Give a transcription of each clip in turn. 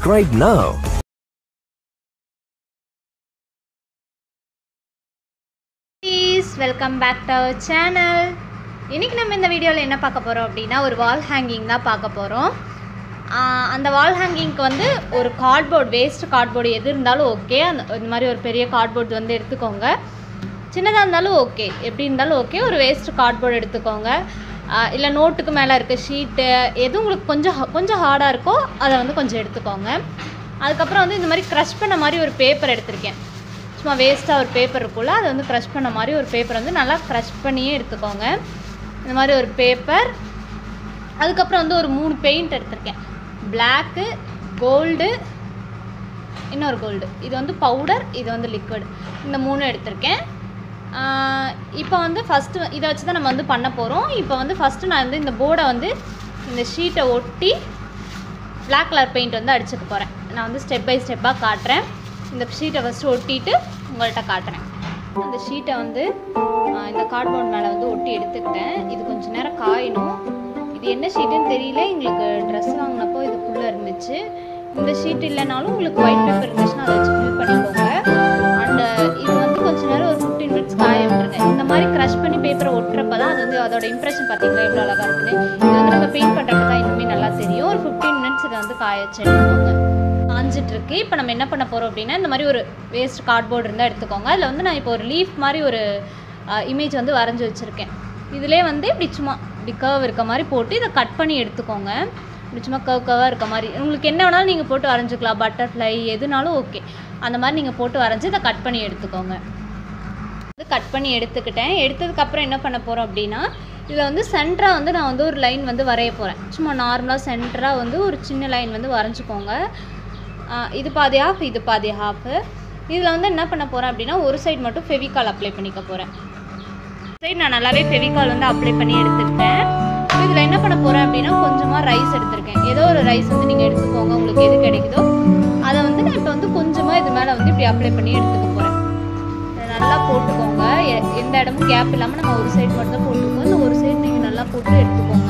Subscribe now please welcome back to our channel இன்றைக்கி நம்ம இந்த வீடியோவில் என்ன பார்க்க போகிறோம் அப்படின்னா ஒரு வால் ஹேங்கிங் தான் பார்க்க போகிறோம் அந்த வால் ஹேங்கிங்க்கு வந்து ஒரு கார்ட்போர்ட் வேஸ்ட் கார்ட்போர்டு எது இருந்தாலும் ஓகே அந்த இந்த மாதிரி ஒரு பெரிய கார்ட்போர்ட் வந்து எடுத்துக்கோங்க சின்னதாக இருந்தாலும் ஓகே எப்படி இருந்தாலும் ஓகே ஒரு வேஸ்ட் கார்ட்போர்டு எடுத்துக்கோங்க இல்லை நோட்டுக்கு மேலே இருக்க ஷீட்டு எது உங்களுக்கு கொஞ்சம் ha- கொஞ்சம் ஹார்டாக இருக்கோ அதை வந்து கொஞ்சம் எடுத்துக்கோங்க அதுக்கப்புறம் வந்து இந்த மாதிரி க்ரஷ் பண்ண மாதிரி ஒரு பேப்பர் எடுத்திருக்கேன் சும்மா வேஸ்ட்டாக ஒரு பேப்பர் இருக்குல்ல அதை வந்து க்ரஷ் பண்ண மாதிரி ஒரு பேப்பர் வந்து நல்லா க்ரஷ் பண்ணியே எடுத்துக்கோங்க இந்த மாதிரி ஒரு பேப்பர் அதுக்கப்புறம் வந்து ஒரு மூணு பெயிண்ட் எடுத்திருக்கேன் பிளாக்கு கோல்டு இன்னொரு கோல்டு இது வந்து பவுடர் இது வந்து லிக்விட் இந்த மூணு எடுத்திருக்கேன் இப்போ வந்து ஃபஸ்ட்டு இதை வச்சு தான் நம்ம வந்து பண்ண போகிறோம் இப்போ வந்து ஃபஸ்ட்டு நான் வந்து இந்த போர்டை வந்து இந்த ஷீட்டை ஒட்டி Black கலர் பெயிண்ட் வந்து அடிச்சுக்க போகிறேன் நான் வந்து ஸ்டெப் பை ஸ்டெப்பாக காட்டுறேன் இந்த ஷீட்டை ஃபஸ்ட்டு ஒட்டிட்டு உங்கள்கிட்ட காட்டுறேன் அந்த ஷீட்டை வந்து ஆஹ், இந்த கார்ட்போர்ட் மேலே வந்து ஒட்டி எடுத்துக்கிட்டேன் இது கொஞ்சம் நேரம் காயணும் இது என்ன ஷீட்டுன்னு தெரியல எங்களுக்கு ட்ரெஸ் வாங்கினப்போ இதுக்குள்ளே இருந்துச்சு இந்த ஷீட் இல்லைனாலும் உங்களுக்கு ஒயிட் பேப்பர் இருந்துச்சுன்னா அதை வச்சு ஃபில் பண்ணிக்கோங்க அண்ட் இது வந்து கொஞ்ச நேரம் ஒரு ஃபிஃப்டீன் மினிட்ஸ் காய விட்டுருங்க இந்த மாதிரி க்ரஷ் பண்ணி பேப்பரை ஒட்டுறப்ப தான் அது வந்து அதோட இம்ப்ரெஷன் பார்த்தீங்களா எவ்வளோ அழகாக இருக்குன்னு இது வந்து நம்ம பெயிண்ட் பண்ணுறப்ப தான் இன்னுமே நல்லா தெரியும் ஒரு ஃபிஃப்டீன் மினிட்ஸ் இதை வந்து காய வச்சு எடுத்துக்கோங்க காஞ்சிட்டு இருக்கு இப்போ நம்ம என்ன பண்ண போகிறோம் அப்படின்னா இந்த மாதிரி ஒரு வேஸ்ட் கார்ட்போர்டு இருந்தால் எடுத்துக்கோங்க அதில் வந்து நான் இப்போ ஒரு லீஃப் மாதிரி ஒரு இமேஜ் வந்து வரைஞ்சி வச்சுருக்கேன் இதிலே வந்து இப்படி சும்மா இப்படி கர்வ் இருக்க மாதிரி போட்டு இதை கட் பண்ணி எடுத்துக்கோங்க இப்படி சும்மா கர்வ் கர்வாக இருக்க மாதிரி உங்களுக்கு என்ன வேணாலும் நீங்கள் போட்டு வரைஞ்சிக்கலாம் பட்டர்ஃப்ளை எதுனாலும் ஓகே அந்த மாதிரி நீங்கள் போட்டு வரைஞ்சி இதை கட் பண்ணி எடுத்துக்கோங்க வந்து கட் பண்ணி எடுத்துக்கிட்டேன் எடுத்ததுக்கப்புறம் என்ன பண்ண போகிறோம் அப்படின்னா இதில் வந்து சென்டராக வந்து நான் வந்து ஒரு லைன் வந்து வரைய போகிறேன் சும்மா நார்மலாக சென்டராக வந்து ஒரு சின்ன லைன் வந்து வரைஞ்சிக்கோங்க ஆஹ் இது பாதி ஹாஃப் இது பாதி ஹாஃபு இதில் வந்து என்ன பண்ண போகிறேன் அப்படின்னா ஒரு சைடு மட்டும் ஃபெவிகால் அப்ளை பண்ணிக்க போகிறேன் சைடு நான் நல்லாவே ஃபெவிகால் வந்து அப்ளை பண்ணி எடுத்துக்கிட்டேன் இதில் என்ன பண்ண போகிறேன் அப்படின்னா கொஞ்சமாக ரைஸ் எடுத்திருக்கேன் ஏதோ ஒரு ரைஸ் வந்து நீங்கள் எடுத்துக்கோங்க உங்களுக்கு எது கிடைக்குதோ அதை வந்து நான் இப்போ வந்து கொஞ்சமாக இது மேலே வந்து இப்படி அப்ளை பண்ணி எடுத்துக்க போகிறேன் இதை நல்லா போட்டுக்கோங்க எ- எந்த இடமும் கேப் இல்லாமல் நம்ம ஒரு சைடு மட்டும் தான் போட்டுக்கோங்க இந்த ஒரு சைடு நீங்கள் நல்லா போட்டு எடுத்துக்கோங்க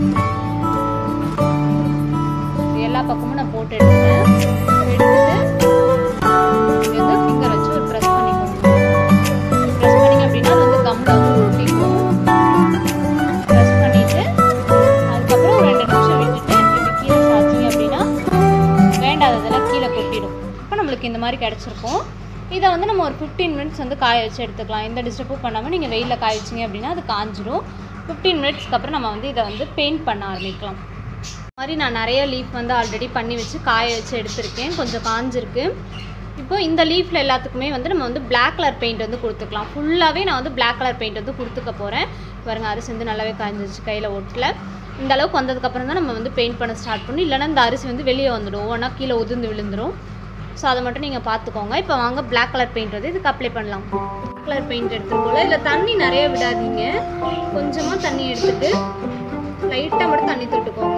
எல்லா பக்கமும் நான் போட்டு எடுத்துட்டேன் எடுத்துட்டு இங்க வந்து ஃபிங்கர் வச்சு ஒரு ப்ரெஸ் பண்ணிக்கோங்க ப்ரெஸ் பண்ணிங்க அப்படின்னா அது வந்து கம்மில் வந்து ஒட்டிக்கும் ப்ரெஸ் பண்ணிட்டு அதுக்கப்புறம் ஒரு ரெண்டு நிமிஷம் விட்டுட்டு இப்படி கீழே சாய்ச்சிங்க அப்படின்னா வேண்டாததெல்லாம் கீழே கொட்டிடும் இப்போ நம்மளுக்கு இந்த மாதிரி கிடச்சிருக்கும் இதை வந்து நம்ம ஒரு ஃபிஃப்டீன் மினிட்ஸ் வந்து காய வச்சு எடுத்துக்கலாம் எந்த டிஸ்டர்பும் பண்ணாமல் நீங்கள் வெயிலில் காய வச்சிங்க அப்படின்னா அது காஞ்சிரும் ஃபிஃப்டீன் மினிட்ஸ்க்கு அப்புறம் நம்ம வந்து இதை வந்து பெயிண்ட் பண்ண ஆரம்பிக்கலாம் இந்த மாதிரி நான் நிறைய லீஃப் வந்து ஆல்ரெடி பண்ணி வச்சு காய வச்சு எடுத்திருக்கேன் கொஞ்சம் காஞ்சிருக்கு இப்போ இந்த லீஃப்ல எல்லாத்துக்குமே வந்து நம்ம வந்து Black கலர் பெயிண்ட் வந்து கொடுத்துக்கலாம் ஃபுல்லாகவே நான் வந்து Black கலர் பெயிண்ட் வந்து கொடுத்துக்க போகிறேன் பாருங்க அரிசி வந்து நல்லாவே காஞ்சிருச்சு கையில் ஒட்டல இந்த அளவுக்கு வந்ததுக்கப்புறம் தான் நம்ம வந்து பெயிண்ட் பண்ண ஸ்டார்ட் பண்ணணும் இல்லைன்னா இந்த அரிசி வந்து வெளியே வந்துடும் ஒவ்வொன்றா கீழே உதிர்ந்து விழுந்துடும் ஸோ அதை மட்டும் நீங்கள் பார்த்துக்கோங்க இப்போ வாங்க Black கலர் பெயிண்ட் வந்து இதுக்கு அப்ளை பண்ணலாம் Black கலர் பெயிண்ட் எடுத்துக்கோல இதில் தண்ணி நிறைய விடாதீங்க கொஞ்சமாக தண்ணி எடுத்துட்டு லைட்டாக மட்டும் தண்ணி தொட்டுக்கோங்க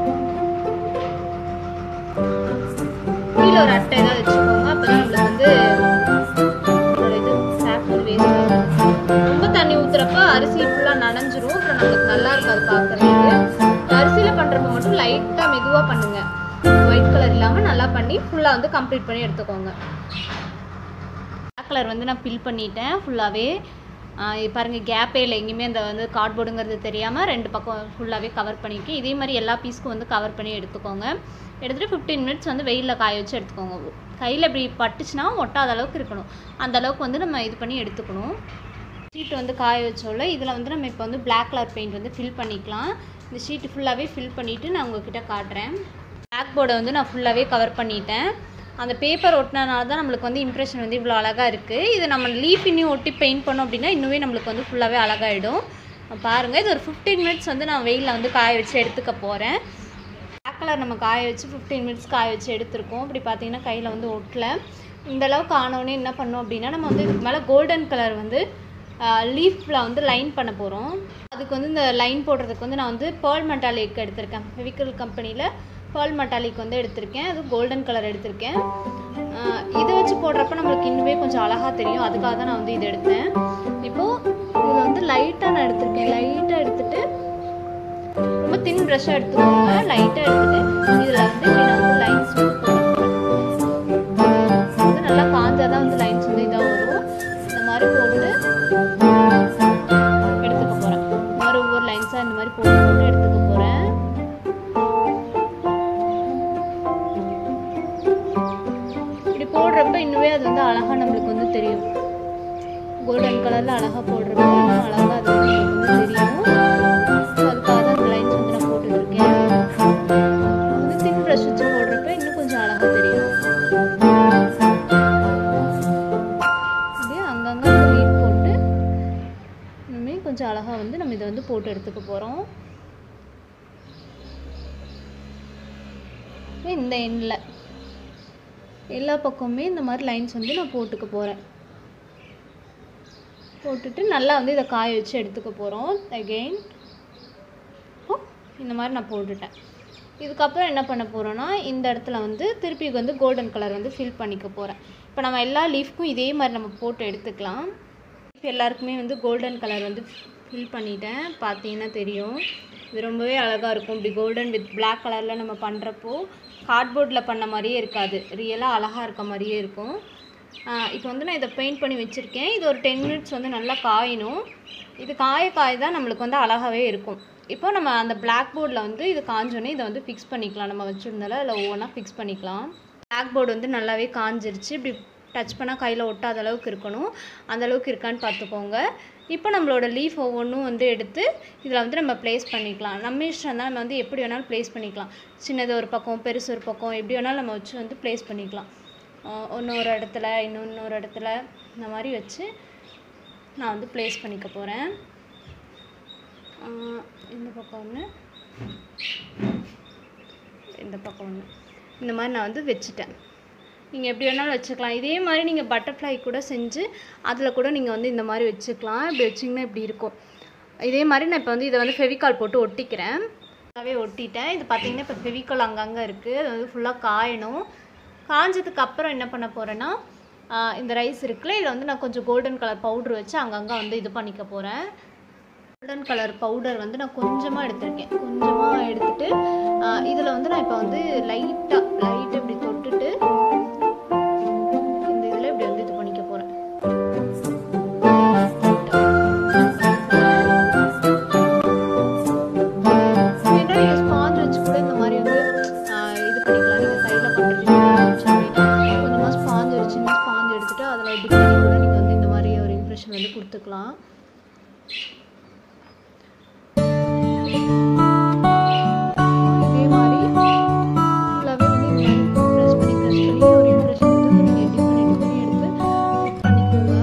கீழே ஒரு அட்டை ஏதாவது வச்சுக்கோங்க அப்பதான் நம்மளுக்கு வந்து நம்மளோட இது சாப் வந்து வேஸ்ட் ஆகும் ரொம்ப தண்ணி ஊத்துறப்ப அரிசி ஃபுல்லாக நனைஞ்சிரும் அப்புறம் நம்மளுக்கு நல்லா இருக்காது பார்க்கறதுக்கு அரிசியில் பண்ணுறப்ப மட்டும் லைட்டாக மெதுவாக பண்ணுங்க ஒயிட் கலர் இல்லாமல் நல்லா பண்ணி ஃபுல்லாக வந்து கம்ப்ளீட் பண்ணி எடுத்துக்கோங்க பிளாக் கலர் வந்து நான் ஃபில் பண்ணிட்டேன் ஃபுல்லாகவே பாருங்கள் கேப்பே இல்லை எங்கேயுமே அந்த வந்து கார்ட்போர்டுங்கிறது தெரியாமல் ரெண்டு பக்கம் ஃபுல்லாகவே கவர் பண்ணியிருக்கேன் இதே மாதிரி எல்லா பீஸ்க்கும் வந்து கவர் பண்ணி எடுத்துக்கோங்க எடுத்துகிட்டு ஃபிஃப்டீன் மினிட்ஸ் வந்து வெயிலில் காய வச்சு எடுத்துக்கோங்க கையில் இப்படி பட்டுச்சுன்னா ஒட்டாத அளவுக்கு இருக்கணும் அந்த அளவுக்கு வந்து நம்ம இது பண்ணி எடுத்துக்கணும் ஷீட் வந்து காய வச்சோல இதில் வந்து நம்ம இப்போ வந்து Black கலர் பெயிண்ட் வந்து ஃபில் பண்ணிக்கலாம் இந்த ஷீட் ஃபுல்லாகவே ஃபில் பண்ணிவிட்டு நான் உங்ககிட்ட காட்டுறேன் Black போர்டை வந்து நான் ஃபுல்லாகவே கவர் பண்ணிட்டேன் அந்த பேப்பர் ஒட்டினனால தான் நம்மளுக்கு வந்து இம்ப்ரெஷன் வந்து இவ்வளோ அழகாக இருக்குது இது நம்ம லீஃப் இன்னும் ஒட்டி பெயிண்ட் பண்ணோம் அப்படின்னா இன்னுமே நம்மளுக்கு வந்து ஃபுல்லாகவே அழகாயிடும் பாருங்கள் இது ஒரு ஃபிஃப்டீன் மினிட்ஸ் வந்து நான் வெயிலில் வந்து காய வச்சு எடுத்துக்க போகிறேன் Black கலர் நம்ம காய வச்சு ஃபிஃப்டீன் மினிட்ஸ் காய வச்சு எடுத்திருக்கோம் இப்படி பார்த்தீங்கன்னா கையில் வந்து ஒட்டல இந்த அளவுக்கு ஆனோடனே என்ன பண்ணோம் அப்படின்னா நம்ம வந்து இதுக்கு மேலே கோல்டன் கலர் வந்து லீஃபில் வந்து லைன் பண்ண போகிறோம் அதுக்கு வந்து இந்த லைன் போடுறதுக்கு வந்து நான் வந்து பேர்ல் மெட்டாலிக் எடுத்திருக்கேன் ஃபெவிக்கல் கம்பெனியில் பேர்ல் மெட்டாலிக் வந்து எடுத்திருக்கேன் அது கோல்டன் கலர் எடுத்திருக்கேன் ஆஹ் இதை வச்சு போடுறப்ப நம்மளுக்கு இன்னுமே கொஞ்சம் அழகாக தெரியும் அதுக்காக தான் நான் வந்து இது எடுத்தேன் இப்போது இதில் வந்து லைட்டாக நான் எடுத்திருக்கேன் லைட்டாக எடுத்துட்டு ரொம்ப தின் ப்ரஷ்ஷாக எடுத்துக்கோங்க லைட்டாக எடுத்துட்டு இதில் வந்து இப்படி நான் வந்து லைன்ஸ் வந்து போடுறேன் கோல்டன் கலரில் அழகாக போடுறப்போ இன்னும் அழகாக அது வந்து நமக்கு வந்து தெரியும் ஸோ அதுக்காக தான் அந்த லைன்ஸ் வந்து நான் போட்டுட்ருக்கேன் வந்து தின் ப்ரஷ் வச்சு போடுறப்ப இன்னும் கொஞ்சம் அழகாக தெரியும் அப்படியே அங்கங்கே வந்து லீட் போட்டு இனிமேல் கொஞ்சம் அழகாக வந்து நம்ம இதை வந்து போட்டு எடுத்துக்க போகிறோம் இந்த எண்ணில் எல்லா பக்கமுமே இந்த மாதிரி லைன்ஸ் வந்து நான் போட்டுக்க போகிறேன் போட்டுட்டு நல்லா வந்து இதை காய வச்சு எடுத்துக்க போகிறோம் அகெயின் இந்த மாதிரி நான் போட்டுட்டேன் இதுக்கப்புறம் என்ன பண்ண போகிறோன்னா இந்த இடத்துல வந்து திருப்பி வந்து கோல்டன் கலர் வந்து ஃபில் பண்ணிக்க போகிறேன் இப்போ நம்ம எல்லா லீஃப்க்கும் இதே மாதிரி நம்ம போட்டு எடுத்துக்கலாம் இப்போ எல்லாருக்குமே வந்து கோல்டன் கலர் வந்து ஃபில் பண்ணிட்டேன் பார்த்தீங்கன்னா தெரியும் இது ரொம்பவே அழகாக இருக்கும் இப்படி கோல்டன் வித் Black கலரில் நம்ம பண்ணுறப்போ கார்ட்போர்டில் பண்ண மாதிரியே இருக்காது ரியலாக அழகாக இருக்க மாதிரியே இருக்கும் இப்போ வந்து நான் இதை பெயிண்ட் பண்ணி வச்சுருக்கேன் இது ஒரு டென் மினிட்ஸ் வந்து நல்லா காயணும் இது காய காய தான் நம்மளுக்கு வந்து அழகாகவே இருக்கும் இப்போ நம்ம அந்த பிளாக் போர்டில் வந்து இது காஞ்சோன்னே இதை வந்து ஃபிக்ஸ் பண்ணிக்கலாம் நம்ம வச்சுருந்தால அதில் ஒவ்வொன்றா ஃபிக்ஸ் பண்ணிக்கலாம் பிளாக் போர்டு வந்து நல்லாவே காஞ்சிருச்சு இப்படி டச் பண்ணால் கையில் ஒட்டாத அளவுக்கு இருக்கணும் அந்த அளவுக்கு இருக்கான்னு பார்த்துக்கோங்க இப்போ நம்மளோட லீஃப் ஒவ்வொன்றும் வந்து எடுத்து இதில் வந்து நம்ம ப்ளேஸ் பண்ணிக்கலாம் நம்ம இஷ்டம் தான் நம்ம வந்து எப்படி வேணாலும் ப்ளேஸ் பண்ணிக்கலாம் சின்னது ஒரு பக்கம் பெருசு ஒரு பக்கம் எப்படி வேணாலும் நம்ம வச்சு வந்து ப்ளேஸ் பண்ணிக்கலாம் ஒன்று ஒரு இடத்துல இன்னொன்று ஒரு இடத்துல இந்த மாதிரி வச்சு நான் வந்து ப்ளேஸ் பண்ணிக்க போகிறேன் இந்த பக்கம் ஒன்று இந்த பக்கம் ஒன்று இந்த மாதிரி நான் வந்து வச்சுட்டேன் நீங்கள் எப்படி வேணாலும் வச்சுக்கலாம் இதே மாதிரி நீங்கள் பட்டர்ஃப்ளை கூட செஞ்சு அதில் கூட நீங்கள் வந்து இந்த மாதிரி வச்சுக்கலாம் இப்படி வச்சிங்கன்னா இப்படி இருக்கும் இதே மாதிரி நான் இப்போ வந்து இதை வந்து ஃபெவிகால் போட்டு ஒட்டிக்கிறேன் ஃபுல்லாகவே ஒட்டிட்டேன் இது பார்த்தீங்கன்னா இப்போ ஃபெவிகால் அங்கங்கே இருக்குது அது வந்து ஃபுல்லாக காயணும் காஞ்சதுக்கு அப்புறம் என்ன பண்ண போகிறேன்னா இந்த ரைஸ் இருக்குல்ல இதில் வந்து நான் கொஞ்சம் கோல்டன் கலர் பவுட்ரு வச்சு அங்கங்கே வந்து இது பண்ணிக்க போகிறேன் கோல்டன் கலர் பவுடர் வந்து நான் கொஞ்சமாக எடுத்திருக்கேன் கொஞ்சமாக எடுத்துட்டு இதில் வந்து நான் இப்போ வந்து லைட்டாக லைட்டாக இப்படி தொட்டுட்டு இந்த இதில் இப்படி வந்து இது பண்ணிக்க போகிறேன் ஸ்பாஞ்ச் வச்சு கூட இந்த மாதிரி வந்து ஆஹ் இது பண்ணிக்கலாம் நீங்கள் கையில் பண்ணுறீங்க அப்படின்னா கொஞ்சமாக ஸ்பாஞ்ச் ஒரு சின்ன ஸ்பாஞ்ச் எடுத்துட்டு அதில் டிப் பண்ணி கூட நீங்கள் வந்து இந்த மாதிரி ஒரு இம்ப்ரெஷன் வந்து கொடுத்துக்கலாம் இதே மாதிரி ஃபுல்லாகவே வந்து இந்த மாதிரி ப்ரெஸ் பண்ணி ப்ரெஸ் பண்ணி ஒரு இம்ப்ரெஷன் வந்து ஒரு எடிட் பண்ணி edit பண்ணி எடுத்து பண்ணிக்கோங்க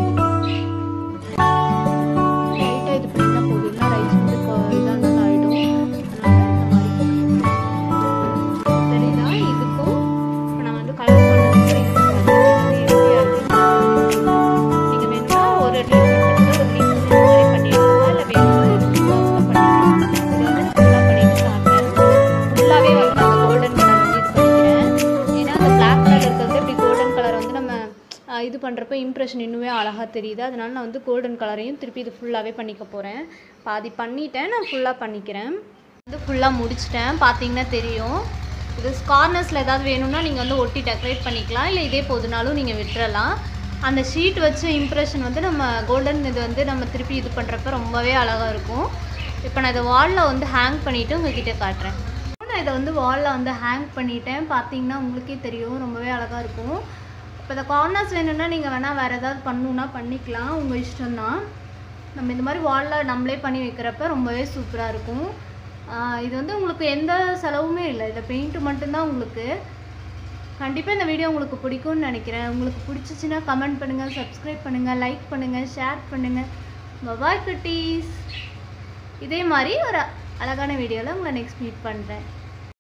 லைட்டாக இது பண்ணிட்டா போதும் இல்லை ரைஸ் வந்து இப்போ இதாக ஆகிடும் அதனால் இந்த மாதிரி தெரியுதா இதுக்கும் இப்போ நான் வந்து கலர் பண்ணுறது எப்படியா இருக்கு நீங்கள் வேணும்னா ஒரு லீஃப் எடுத்துட்டு ஒரு லீஃப் இந்த மாதிரி பண்ணிடலாம் இல்லை வேணும்னா இது பாக்ஸில் பண்ணிக்கலாம் இது வந்து ஃபுல்லாக பண்ணிட்டு காட்டுறேன் ஃபுல்லாகவே வந்து நான் கோல்டன் கலர் வந்து இது பண்ணிக்கிறேன் ஏன்னா அந்த பிளாக் கலர் இருக்கிறது இப்படி கோல்டன் கலர் வந்து நம்ம ஆஹ், இது பண்ணுறப்ப இம்ப்ரெஷன் இன்னுமே அழகாக தெரியுது அதனால நான் வந்து கோல்டன் கலரையும் திருப்பி இது ஃபுல்லாகவே பண்ணிக்க போகிறேன் பாதி பண்ணிட்டேன் நான் ஃபுல்லாக பண்ணிக்கிறேன் வந்து ஃபுல்லாக முடிச்சிட்டேன் பார்த்தீங்கன்னா தெரியும் இது கார்னர்ஸில் ஏதாவது வேணும்னா நீங்கள் வந்து ஒட்டி டெக்கரேட் பண்ணிக்கலாம் இல்லை இதே போதுனாலும் நீங்கள் விட்டுறலாம் அந்த ஷீட் வச்ச இம்ப்ரெஷன் வந்து நம்ம கோல்டன் இது வந்து நம்ம திருப்பி இது பண்ணுறப்ப ரொம்பவே அழகாக இருக்கும் இப்போ நான் இதை வாலில் வந்து ஹேங் பண்ணிவிட்டு உங்ககிட்ட காட்டுறேன் நான் இதை வந்து வாலில் வந்து ஹேங் பண்ணிட்டேன் பார்த்தீங்கன்னா உங்களுக்கே தெரியும் ரொம்பவே அழகாக இருக்கும் இப்போ இந்த கார்னர்ஸ் வேணும்னா நீங்கள் வேணால் வேறு ஏதாவது பண்ணணுன்னா பண்ணிக்கலாம் உங்கள் இஷ்டம்தான் நம்ம இந்த மாதிரி வாலில் நம்மளே பண்ணி வைக்கிறப்ப ரொம்பவே சூப்பராக இருக்கும் ஆஹ் இது வந்து உங்களுக்கு எந்த செலவுமே இல்லை இதில் பெயிண்ட்டு மட்டும்தான் உங்களுக்கு கண்டிப்பாக இந்த வீடியோ உங்களுக்கு பிடிக்கும்னு நினைக்கிறேன் உங்களுக்கு பிடிச்சிச்சின்னா கமெண்ட் பண்ணுங்கள் சப்ஸ்கிரைப் பண்ணுங்கள் லைக் பண்ணுங்கள் ஷேர் பண்ணுங்கள் பபாய் குட்டீஸ் இதே மாதிரி ஒரு அழகான வீடியோவில் உங்களை நெக்ஸ்ட் மீட் பண்ணுறேன்